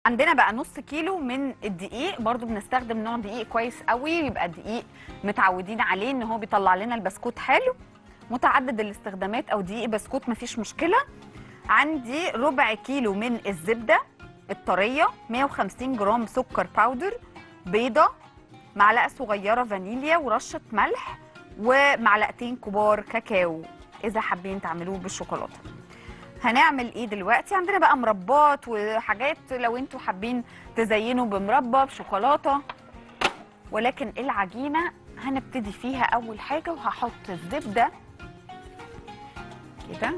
عندنا بقى نص كيلو من الدقيق برضو بنستخدم نوع دقيق كويس قوي يبقى دقيق متعودين عليه ان هو بيطلع لنا البسكوت حلو متعدد الاستخدامات او دقيق بسكوت مفيش مشكله عندي ربع كيلو من الزبده الطريه 150 جرام سكر باودر بيضه معلقه صغيره فانيليا ورشه ملح ومعلقتين كبار كاكاو اذا حابين تعملوه بالشوكولاته هنعمل ايه دلوقتي عندنا بقى مربات وحاجات لو انتوا حابين تزينوا بمربى بشوكولاته ولكن العجينه هنبتدي فيها اول حاجه وهحط الزبده كده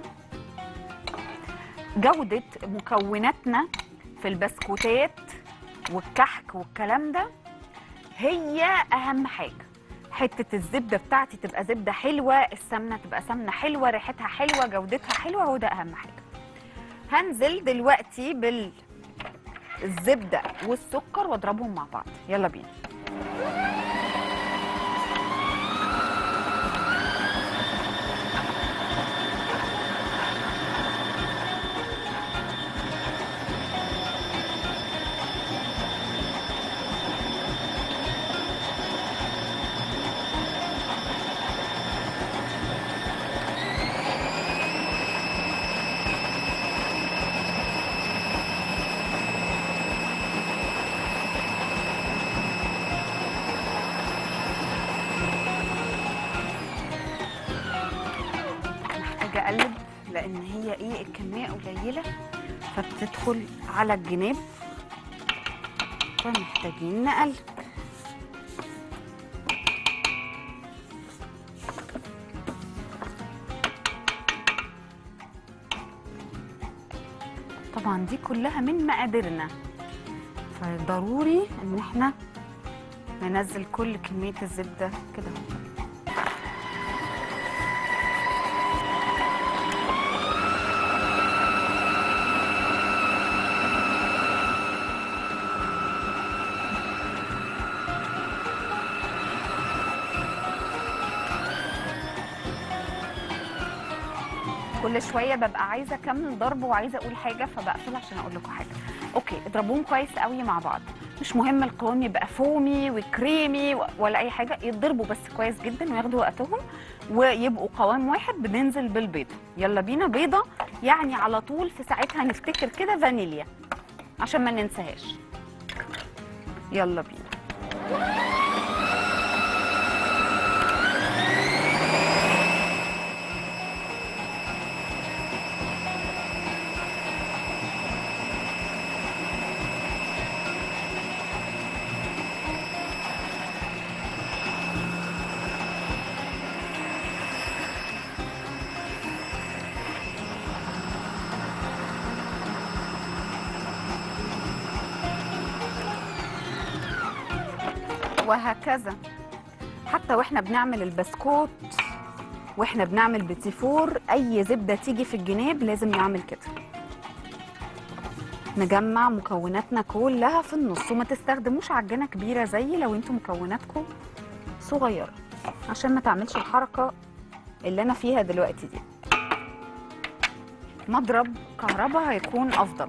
جوده مكوناتنا في البسكوتات والكحك والكلام ده هي اهم حاجه حته الزبده بتاعتي تبقى زبده حلوه السمنه تبقى سمنه حلوه ريحتها حلوه جودتها حلوه هو ده اهم حاجه هنزل دلوقتي بالزبده والسكر واضربهم مع بعض يلا بينا محتاجه اقلب لان هي ايه الكميه قليله فبتدخل على الجناب فمحتاجين نقلب طبعا دي كلها من مقاديرنا فضروري ان احنا ننزل كل كميه الزبده كده كل شويه ببقى عايزه اكمل ضرب وعايزه اقول حاجه فبقفل عشان اقول لكم حاجه اوكي اضربوهم كويس قوي مع بعض مش مهم القوام يبقى فومي وكريمي و- ولا اي حاجه يتضربوا بس كويس جدا وياخدوا وقتهم ويبقوا قوام واحد بننزل بالبيضه يلا بينا بيضه يعني على طول في ساعتها نفتكر كده فانيليا عشان ما ننساهاش يلا بينا وهكذا حتى واحنا بنعمل البسكوت واحنا بنعمل بتيفور اي زبده تيجي في الجناب لازم نعمل كده نجمع مكوناتنا كلها في النص وما تستخدموش عجينه كبيره زي لو انتوا مكوناتكم صغيره عشان ما تعملش الحركه اللي انا فيها دلوقتي دي مضرب كهرباء هيكون افضل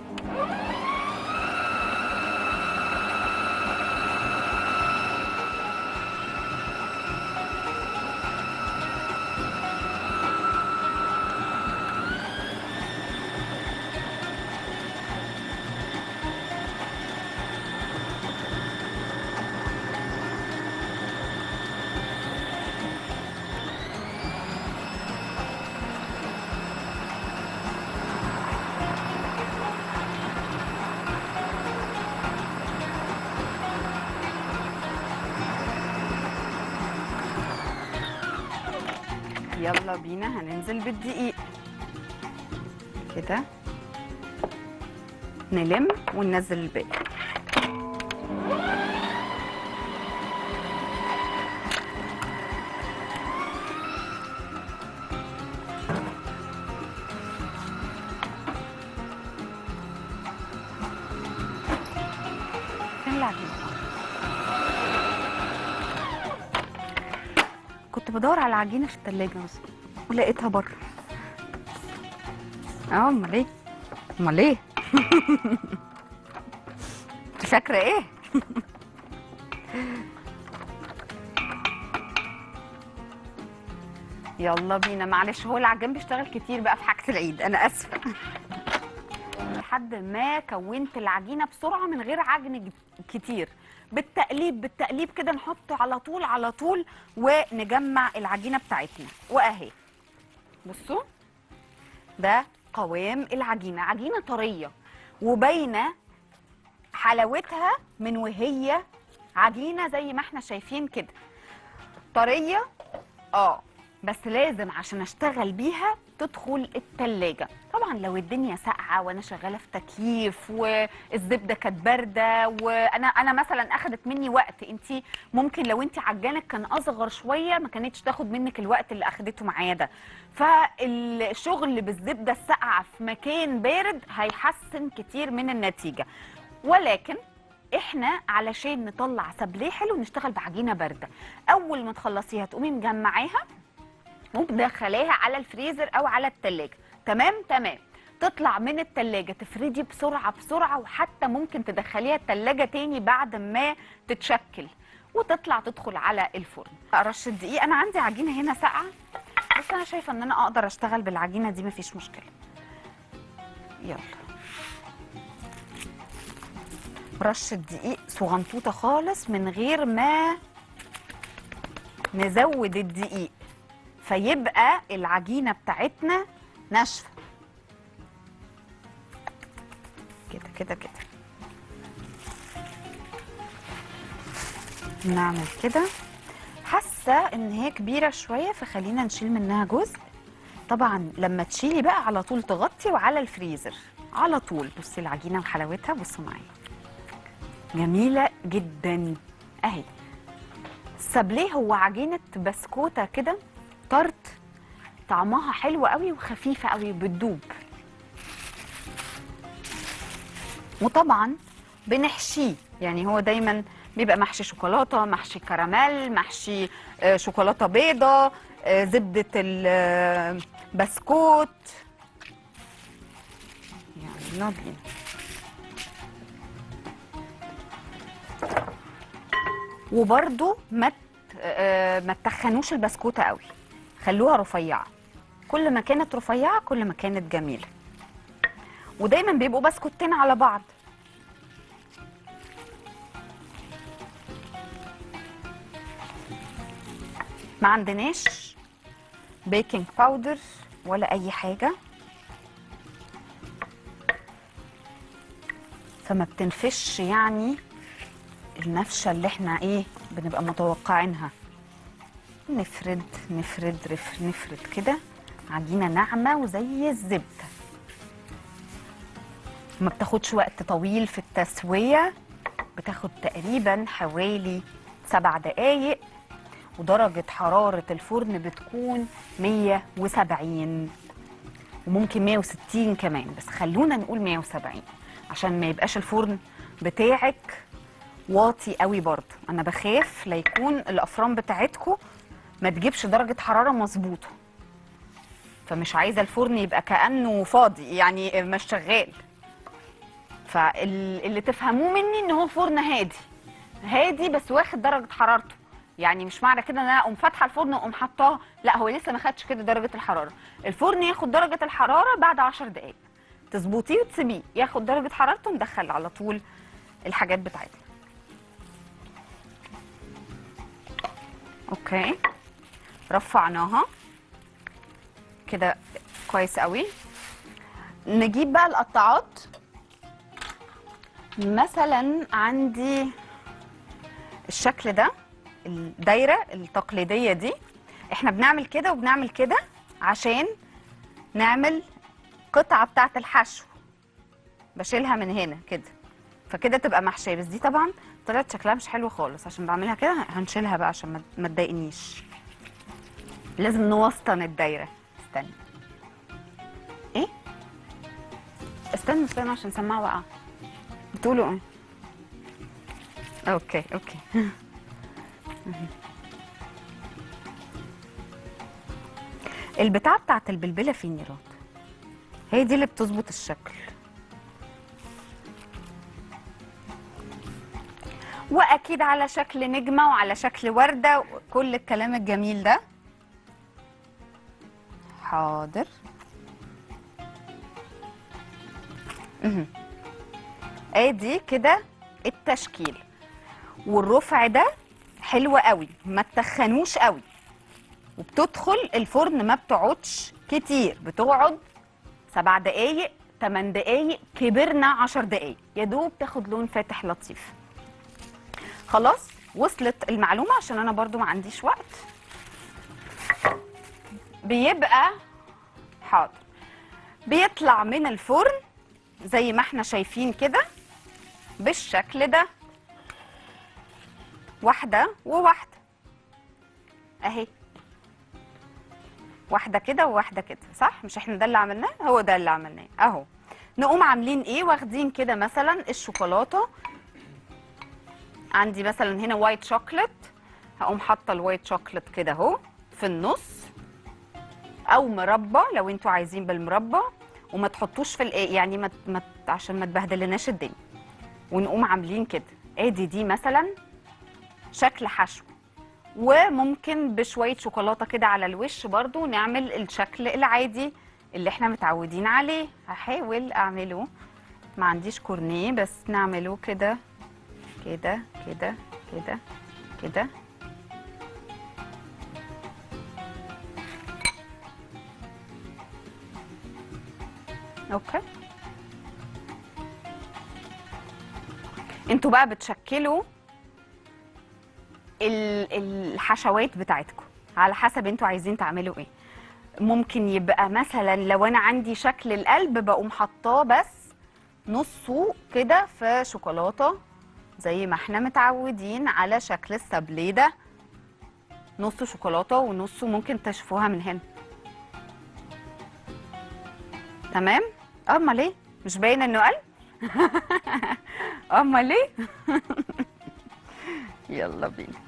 يلا بينا هننزل بالدقيق كده نلم وننزل الباقي فين العجينة؟ كنت بدور على العجينه في التلاجة مثلا ولقيتها بره اه امال ايه امال ايه فاكره ايه يلا بينا معلش هو العجان بيشتغل كتير بقى في حاجه العيد انا اسفه لحد ما كونت العجينه بسرعه من غير عجن ج- كتير بالتقليب بالتقليب كده نحط على طول على طول ونجمع العجينه بتاعتنا واهي بصوا ده قوام العجينه عجينه طريه وباينه حلاوتها من وهي عجينه زي ما احنا شايفين كده طريه اه بس لازم عشان اشتغل بيها تدخل التلاجة طبعا لو الدنيا ساقعه وانا شغاله في تكييف والزبده كانت بارده وانا انا مثلا اخذت مني وقت انت ممكن لو انت عجانك كان اصغر شويه ما كانتش تاخد منك الوقت اللي اخدته معايا ده فالشغل بالزبده الساقعه في مكان بارد هيحسن كتير من النتيجه ولكن احنا علشان نطلع سابليه حلو نشتغل بعجينه بارده اول ما تخلصيها تقومي مجمعاها ومدخلاها على الفريزر او على التلاجة تمام تمام تطلع من التلاجة تفردي بسرعة بسرعة وحتى ممكن تدخليها التلاجة تاني بعد ما تتشكل وتطلع تدخل على الفرن رش الدقيق انا عندي عجينة هنا ساقعة بس انا شايفة ان انا اقدر اشتغل بالعجينة دي مفيش مشكلة يلا رش الدقيق صغنطوطة خالص من غير ما نزود الدقيق فيبقى العجينه بتاعتنا ناشفه كده كده كده نعمل كده حاسه ان هي كبيره شويه فخلينا نشيل منها جزء طبعا لما تشيلي بقى على طول تغطي وعلى الفريزر على طول بصي العجينه وحلاوتها بصوا معايا جميله جدا اهي السابليه هو عجينه بسكوته كده طرت طعمها حلو قوي وخفيفه قوي بتدوب وطبعا بنحشيه يعني هو دايما بيبقى محشي شوكولاته محشي كراميل محشي آه، شوكولاته بيضه آه، زبده البسكوت يعني يلا بينا وبرده ما ت- آه، ما تخنوش البسكوته قوي خلوها رفيعه كل ما كانت رفيعه كل ما كانت جميله ودايما بيبقوا بسكوتين على بعض ما عندناش بيكنج باودر ولا اي حاجه فما بتنفش يعني النفشه اللي احنا ايه بنبقى متوقعينها نفرد نفرد رف نفرد كده عجينه ناعمه وزي الزبده ما بتاخدش وقت طويل في التسويه بتاخد تقريبا حوالي سبع دقايق ودرجة حرارة الفرن بتكون 170 وممكن 160 كمان بس خلونا نقول 170 عشان ما يبقاش الفرن بتاعك واطي قوي برضو انا بخاف لا يكون الافران بتاعتكم ما تجيبش درجة حرارة مظبوطة فمش عايزة الفرن يبقى كأنه فاضي يعني مش شغال فاللي تفهموه مني ان هو فرن هادي هادي بس واخد درجة حرارته يعني مش معنى كده ان انا اقوم فاتحه الفرن واقوم حطاه لا هو لسه ما خدش كده درجه الحراره الفرن ياخد درجه الحراره بعد 10 دقائق تظبطيه وتسيبيه ياخد درجه حرارته ندخل على طول الحاجات بتاعتنا اوكي رفعناها كده كويس قوي نجيب بقى القطاعات مثلا عندي الشكل ده الدايره التقليديه دي احنا بنعمل كده وبنعمل كده عشان نعمل قطعه بتاعه الحشو بشيلها من هنا كده فكده تبقى محشيه بس دي طبعا طلعت شكلها مش حلو خالص عشان بعملها كده هنشيلها بقى عشان ما- ما تضايقنيش لازم نوسطن الدايره استنى ايه استنى استنى عشان سماعه بقى بتقولوا ايه اوكي اوكي البتاعة بتاعت البلبلة فين يا راد؟ هي دي اللي بتظبط الشكل واكيد على شكل نجمه وعلى شكل ورده كل الكلام الجميل ده حاضر مهم. ادي كده التشكيل والرفع ده حلو قوي ما تخنوش قوي وبتدخل الفرن ما بتقعدش كتير بتقعد سبع دقايق تمن دقايق كبرنا عشر دقايق يا دوب تاخد لون فاتح لطيف خلاص وصلت المعلومة عشان أنا برضو ما عنديش وقت بيبقى حاضر بيطلع من الفرن زي ما احنا شايفين كده بالشكل ده واحدة وواحدة اهي واحدة كده وواحدة كده صح مش احنا ده اللي عملناه هو ده اللي عملناه اهو نقوم عاملين ايه واخدين كده مثلا الشوكولاتة عندي مثلا هنا وايت شوكليت هقوم حاطه الوايت شوكليت كده اهو في النص او مربى لو انتوا عايزين بالمربى وما تحطوش في الايه يعني ما ما عشان ما تبهدلناش الدنيا ونقوم عاملين كده ادي دي مثلا شكل حشو وممكن بشويه شوكولاته كده على الوش برضو نعمل الشكل العادي اللي احنا متعودين عليه هحاول اعمله ما عنديش كورنيه بس نعمله كده كده كده كده كده اوكي انتوا بقى بتشكلوا ال- الحشوات بتاعتكم على حسب انتوا عايزين تعملوا ايه ممكن يبقى مثلا لو انا عندي شكل القلب بقوم حطاه بس نصه كده في شوكولاته زي ما احنا متعودين على شكل السابليه ده نصه شوكولاته ونصه ممكن تشوفوها من هنا تمام امال ايه مش باين انه قلب امال ايه يلا بينا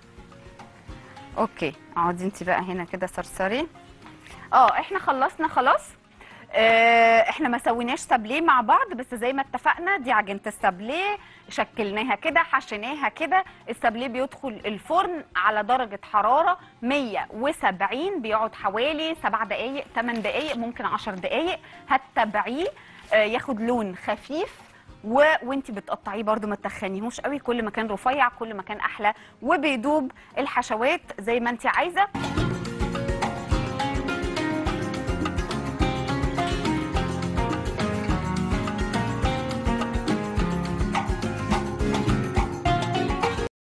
اوكي اقعدي انت بقى هنا كده صرصري اه احنا خلصنا خلاص آه، احنا ما سويناش سابليه مع بعض بس زي ما اتفقنا دي عجينه السابليه شكلناها كده حشيناها كده السابليه بيدخل الفرن على درجه حراره 170 بيقعد حوالي 7 دقائق 8 دقائق ممكن 10 دقائق هتتابعيه آه، ياخد لون خفيف و... وانت بتقطعيه برده ما تخنيهوش قوي كل ما كان رفيع كل ما كان احلى وبيدوب الحشوات زي ما انت عايزه